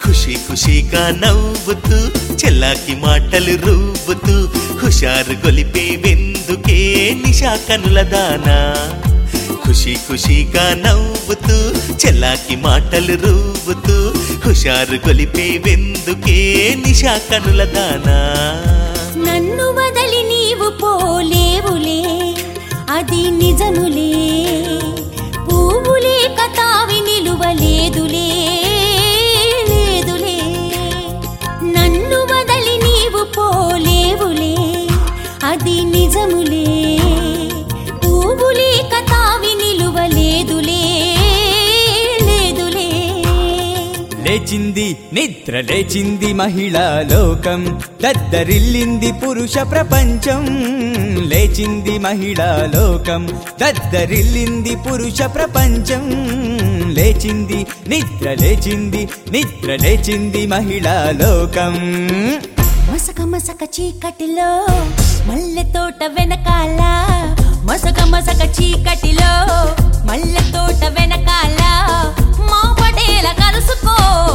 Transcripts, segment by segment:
ఖుషి ఖుషిగా నవ్వుతూ చెల్లాకి మాటలు రువ్వుతూ హుషారు గొలిపే వెందుకే నిషా కనుల దానా ఖుషి ఖుషిగా నవ్వుతూ చెల్లాకి మాటలు రువ్వుతూ హుషారు గొలిపే వెందుకే నిషా కనుల దానా నన్ను వదలి నీవు పోలేవులే అది నిజములే పువ్వులే కతావి నిలువలేదులే లేదులే నన్ను వదలి నీవు పోలేవులే అది నిజములే పువ్వులే కతావి నిలువలేదులే లేదులే లేచింది నిద్ర లేచింది మహిళా లోకం దద్దరిల్లింది పురుష ప్రపంచం లేచింది మహిళా లోకం దద్దరిల్లింది పురుష ప్రపంచం లేచింది నిద్ర లేచింది నిద్ర లేచింది మహిళా లోకం మసక మసక చీకటిలో మల్లె తోట వెనకాల మసక మసక చీకటిలో మల్లె తోట వెనకాల మా పటేల కలుసుకో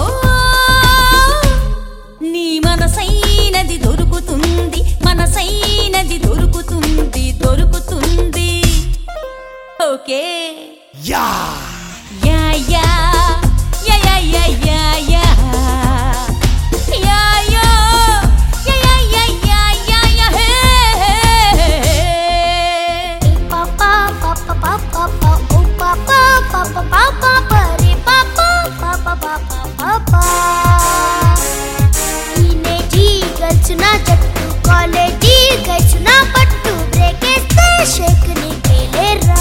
నీ మనసైనది దొరుకుతుంది మనసైనది దొరుకుతుంది దొరుకుతుంది okay yeah yeah yeah yeah yeah yeah yeah yeah yeah yeah yeah yeah yeah yeah yeah hey పాపా పాపా పాపా పాపా పాపా పాపా పాపా పరే పాపా పాపా పాపా పాపా టీనేజీ గర్ల్స్ నా జట్టు కాలేజీ గర్ల్స్ నా పట్టు బ్రేక్ వేస్తే షేక్ నీకేలేరా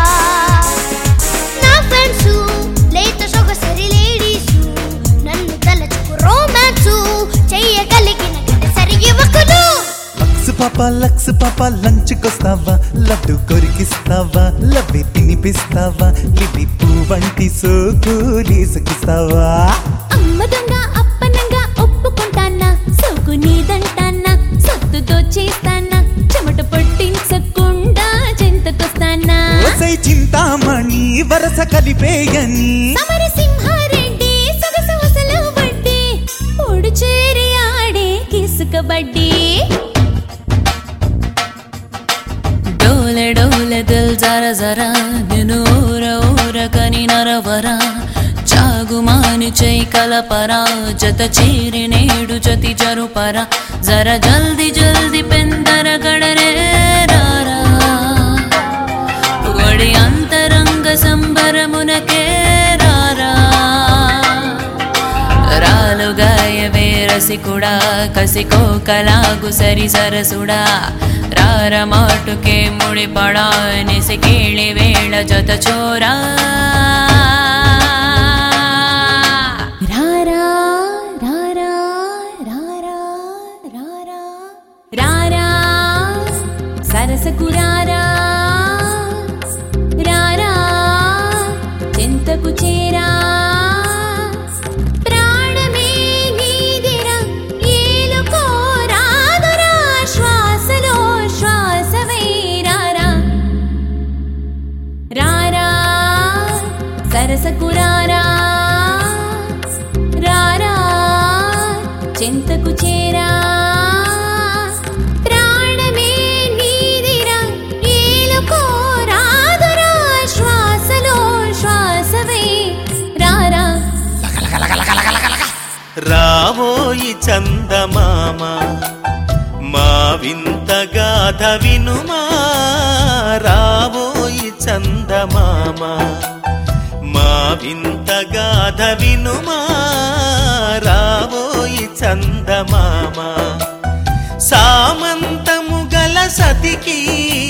నా ఫ్రెండ్స్ లేత సొగసరి లేడీస్ నన్ను తలచుకు రోమాన్స్ చెయ్యగలిగిన సరి యువకులు లక్స్ పాప లక్స్ పాప లంచ్ కొస్తావా లడ్డు కొరికిస్తావా లవ్వి తినిపిస్తావా లిపి పువ్వంటి సోకులి సకిస్తావా అమ్మ దొంగ అప్పనంగా ఒప్పుకుంటానా సోకు నీదంటానా సొత్తు దోచేస్తానా చెమట పట్టించకుండా చెంతకొస్తానా ఓసై చింతామణి వరస కలిపేయని సమర సింహారెడ్డి సొగసు వసలు వడ్డీ పొడు చేరి ఆడే కిసుకబడ్డీ డోల డోల దిల్ జర జరా నేను ఊర ఊర కని నరవరా చాగుమాని చై కలపరా జత చేరి నేడు జతి జరుపరా జర జల్ది జల్ది పెందర గడరే రారా ఒడి అంతరంగ సంబరమునకే రారా రాలుగాయవే రసికుడా కసికో కలాగు సరి సరసుడా రార మాటుకే ముడిపడా నిసికేళి వేళ జత చోరా రారా రారా రారా రారా రారా సరసకు రారా రారా చింతకు చేరా ప్రాణమే నీదిరా ఏలుకో రాదురా శ్వాసలో శ్వాసవై రారా రారా సరసకు రారా రారా చింతకు చేరా ప్రాణమే నీదిరా ఏలుకో రాదురా శ్వాసలో శ్వాసవై రారా రావోయి చందమామ మా వింత గాథ వినుమా రావోయి చందమామ మా వింత గాథ వినుమా రావోయి చందమామ సామంతము గల సతికి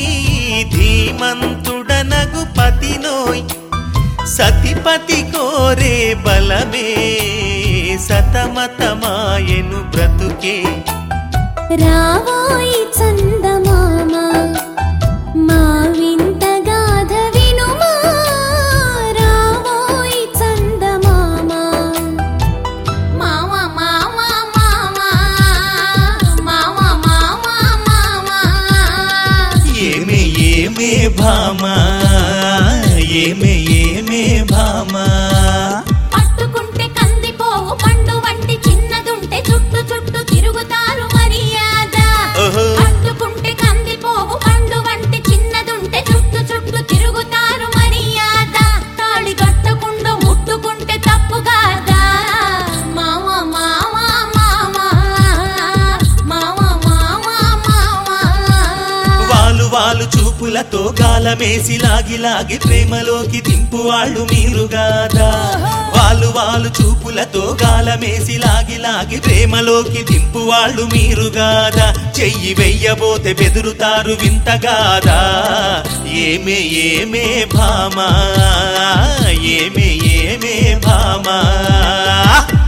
ధీమంతుడనగు పతినోయ్ సతిపతి కోరే బలమే సతమతమాయను బ్రతుకే రావోయి చందమామ మా వింత గాథ వినుమా రావోయి చందమామ మామ మామ మామ మామ మామ మామ ఏమే ఏమే భామా ఏమే ఏమే భామా పట్టుకుంటే కందిపోవు పండు వంటి చూపులతో గాలమేసి లాగి లాగి ప్రేమలోకి దింపు వాళ్ళు మీరుగాదా వాళ్ళు వాళ్ళు చూపులతో గాలమేసి లాగి లాగి ప్రేమలోకి దింపు వాళ్ళు మీరుగాదా చెయ్యి వెయ్యబోతే బెదురుతారు వింతగాదా ఏమే ఏమే భామా ఏమే ఏమే భామా